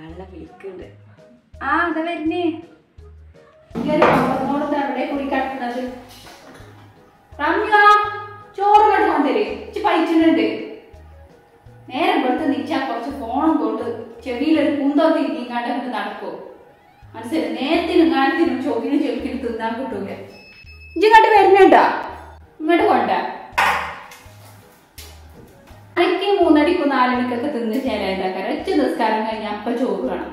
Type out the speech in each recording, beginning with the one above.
കള്ള വിളിക്കുന്നുണ്ട് ആ അതാ വരുന്നേ എവിടെ കൂടി കിടക്കുന്നത് റമ്യ ചോറ് കണ്ടാൻ തരേ ഇച്ചി പൈച്ചുണ്ട് നേരം കൊടുത്ത് നിച്ചാ കുറച്ച് ഫോണും കൊണ്ട് ചെവിയിലൊരു കുന്തോ തിരികെ കണ്ടിട്ട് നടക്കോ മനസ്സിലായി നേരത്തിനും കാലത്തിനും ചോക്കിനും ചെവിക്കിനും തിന്നാൻ കിട്ടൂല ഇഞ്ചി ഇങ്ങോട്ട് വരുന്നുണ്ടോ ഇങ്ങോട്ട് കൊണ്ട എനിക്ക് മൂന്നടിക്കും നാലണിക്കൊക്കെ തിന്ന് ചേരാണ്ടാക്കാൻ ഒറ്റ നിസ്കാരം കഴിഞ്ഞ അപ്പ ചോറ് വേണം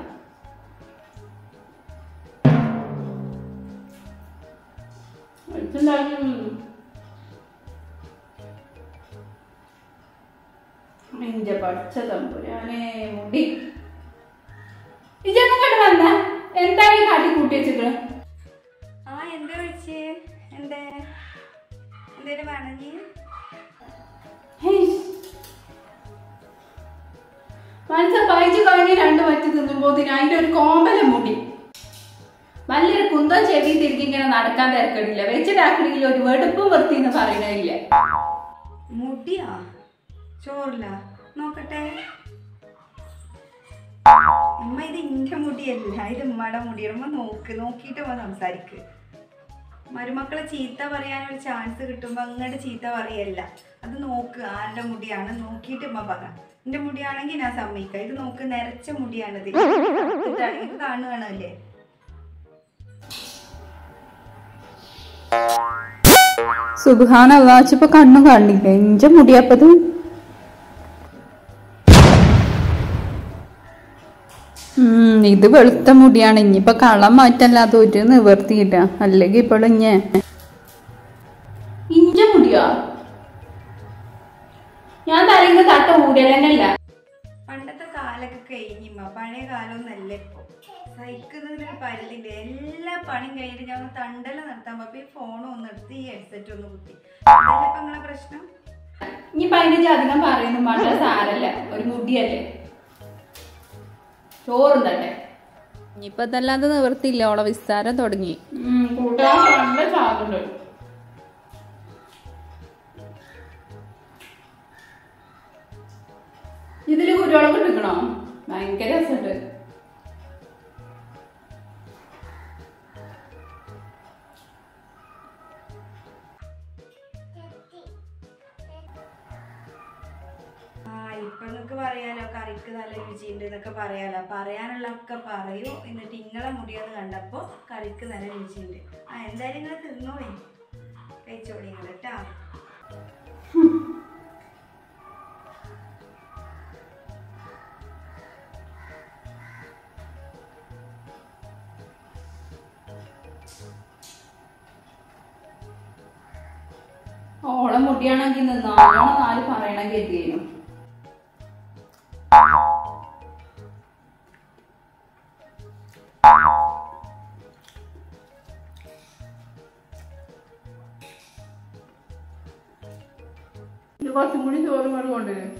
അടുത്തുണ്ടാകും എന്റെ പഠിച്ച തമ്പുരാനെ മുടി ഇജൊന്നും കണ്ടു വന്ന എന്താണ് ഈ കാട്ടി കൂട്ടി വെച്ചിട്ട് ആ എന്താ വിളിച്ചേ എന്തേ എന്തേലും വേണമെങ്കിൽ മനസ്സ പയച്ചു കഴിഞ്ഞ് രണ്ട് വറ്റി തിന്നുമ്പോ അതിന്റെ ഒരു കോമ്പല മുടി നല്ലൊരു കുന്തം ചെവി തിരികെ ഇങ്ങനെ നടക്കാൻ തിരക്കടില്ല വെച്ചിട്ടാക്കണെങ്കിൽ ഒരു വെടുപ്പും വൃത്തി എന്ന് പറയണില്ല മുടിയാ ചോറില്ല നോക്കട്ടെ ഉമ്മ ഇത് ഇന്റെ മുടിയല്ല ഇത് ഉമ്മയുടെ മുടിയാണ് ഉമ്മ നോക്ക് നോക്കിയിട്ട് ഉമ്മ സംസാരിക്ക് മരുമക്കളെ ചീത്ത പറയാനൊരു ചാൻസ് കിട്ടുമ്പോ അങ്ങോട്ട് ചീത്ത പറയല്ല അത് നോക്ക് ആരുടെ മുടിയാണ് നോക്കിയിട്ട് ഉമ്മ പറ എന്റെ മുടിയാണെങ്കിൽ ഞാൻ സമ്മതിക്കാം ഇത് നോക്ക് നിറച്ച മുടിയാണിത് ഇതാണ് ഇത് കാണുകയാണല്ലേ സുബാന വാച്ചിപ്പോ കണ്ണു കാണില്ല ഇഞ്ച മുടിയപ്പത് ഇത് വെളുത്ത മുടിയാണ് ഇനിയിപ്പൊ കളം മാറ്റല്ലാതെ ഒരു നിവർത്തിയില്ല അല്ലെങ്കിൽ ഇപ്പോൾ ഇഞ്ഞേ ഇഞ്ച മുടിയോ ഞാൻ തലങ്ങ് തട്ട ഊരലന്നല്ല പണ്ടത്തെ കാലൊക്കെ കഴിഞ്ഞിമ്മ പഴയ കാലമൊന്നല്ല ഇപ്പൊ സഹിക്കുന്നതിനൊരു പരിധിയില്ല എല്ലാ പണിയും കഴിഞ്ഞിട്ട് ഞാൻ ഒന്ന് തണ്ടല നിർത്താൻ പോയപ്പോ ഈ ഫോണും ഒന്ന് എടുത്ത് ഈ ഹെഡ്സെറ്റ് ഒന്ന് കുത്തി അതല്ലേ ഇപ്പൊ നിങ്ങളെ പ്രശ്നം ഇനിയിപ്പൊ അതിന്റെ അധികം പറയുന്നു മണ്ട സാരല്ല ഒരു മുടിയല്ലേ ചോറും തന്നെ ഇനിയിപ്പോ അതല്ലാതെ നിവർത്തിയില്ല ഓളെ വിസ്താരം തുടങ്ങി കൂട്ടാൻ നല്ല ചാറുണ്ട് ഇതില് കുരുവളൊക്കെ എടുക്കണോ ഭയങ്കര രസമുണ്ട് ആ ഇപ്പൊ നിങ്ങക്ക് പറയാലോ കറിക്ക് നല്ല രുചിയുണ്ട് എന്നൊക്കെ പറയാലോ പറയാനുള്ളതൊക്കെ പറയൂ എന്നിട്ട് ഇങ്ങളെ മുടിയൊന്ന് കണ്ടപ്പോ കറിക്ക് നല്ല രുചിയുണ്ട് ആ എന്തായാലും നിങ്ങൾ തിന്നോളേ കഴിച്ചോളി നിങ്ങൾ കേട്ടാ ഓളെ മുടിയാണെങ്കിൽ നാലോണം നാല് പറയണം കരുതിയേനു ഇത് കുറച്ചും കൂടി ചോറും കൂടി കൊണ്ടുവരും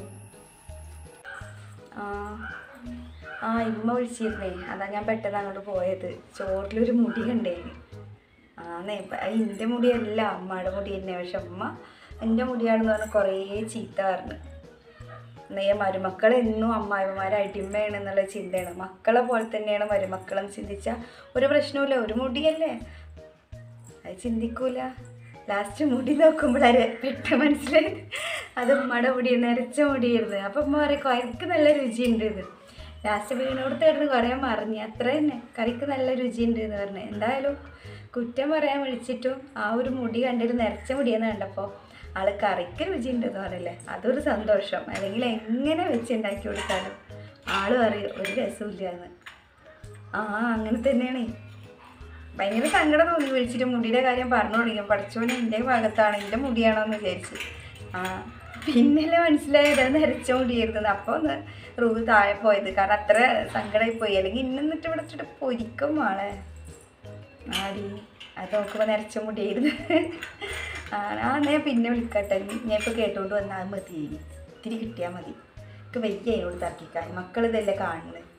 ആ ആ ഇമ്മ വിളിച്ചിരുന്നേ അതാ ഞാൻ പെട്ടെന്ന് അങ്ങോട്ട് പോയത് ചോറിലൊരു മുടി കണ്ടേന് ആന്നേ എൻ്റെ മുടിയല്ല അമ്മയുടെ മുടി തന്നെ പക്ഷെ അമ്മ എൻ്റെ മുടിയാണെന്ന് പറഞ്ഞ് കുറേ ചീത്ത പറഞ്ഞു നെയ്യ മരുമക്കൾ എന്നും അമ്മായിമാരായിട്ട് ഇമ്മയാണ് എന്നുള്ള ചിന്തയാണ് മക്കളെ പോലെ തന്നെയാണ് മരുമക്കളെന്ന് ചിന്തിച്ചാൽ ഒരു പ്രശ്നവുമില്ല ഒരു മുടിയല്ലേ അത് ചിന്തിക്കൂല ലാസ്റ്റ് മുടി നോക്കുമ്പോഴേ പെട്ടെന്ന് മനസ്സിലായത് അത് ഉമ്മയുടെ മുടി നിരച്ച മുടിയായിരുന്നു അപ്പം ഉമ്മ പറയും കറിക്ക് നല്ല രുചിയുണ്ട് ഇത് ലാസ്റ്റ് വീണോടത്ത് കിടന്ന് കുറേ മറിഞ്ഞ് അത്ര തന്നെ കറിക്ക് നല്ല രുചിയുണ്ട് എന്ന് പറഞ്ഞു എന്തായാലും കുറ്റം പറയാൻ വിളിച്ചിട്ടും ആ ഒരു മുടി കണ്ടിട്ട് നിരച്ച മുടിയെന്ന് കണ്ടപ്പോൾ ആള് കറിക്ക് രുചിയുണ്ട് എന്ന് പറയല്ലേ അതൊരു സന്തോഷം അല്ലെങ്കിൽ എങ്ങനെ വെച്ച് ഉണ്ടാക്കി കൊടുത്താലും ആള് പറയും ഒരു രസമില്ല എന്ന് ആ അങ്ങനെ തന്നെയാണേ ഭയങ്കര സങ്കടം തോന്നി വിളിച്ചിട്ട് മുടിയുടെ കാര്യം പറഞ്ഞു തുടങ്ങി പഠിച്ചോനെ എൻ്റെ ഭാഗത്താണ് എൻ്റെ മുടിയാണോ എന്ന് വിചാരിച്ച് ആ പിന്നല്ലേ മനസ്സിലായത് അത് നരച്ച മുടിയായിരുന്നു അപ്പോൾ ഒന്ന് റൂവ് താഴെ പോയത് കാരണം അത്ര സങ്കടമായി പോയി അല്ലെങ്കിൽ ഇന്നിട്ട് ഇവിടെ ഇട്ടിട്ട് പൊരിക്കും ആളെ ആടി അത് നോക്കുമ്പോൾ നരച്ച മുടിയായിരുന്നു ആ ആ ഞാൻ പിന്നെ വിളിക്കട്ടെ ഞാൻ ഇപ്പോൾ കേട്ടോണ്ട് വന്നാൽ മതി ഇത്തിരി കിട്ടിയാൽ മതി എനിക്ക് വയ്യ അതിനോട് തർക്കിക്കാൻ മക്കൾ ഇതല്ലേ കാണുന്നത്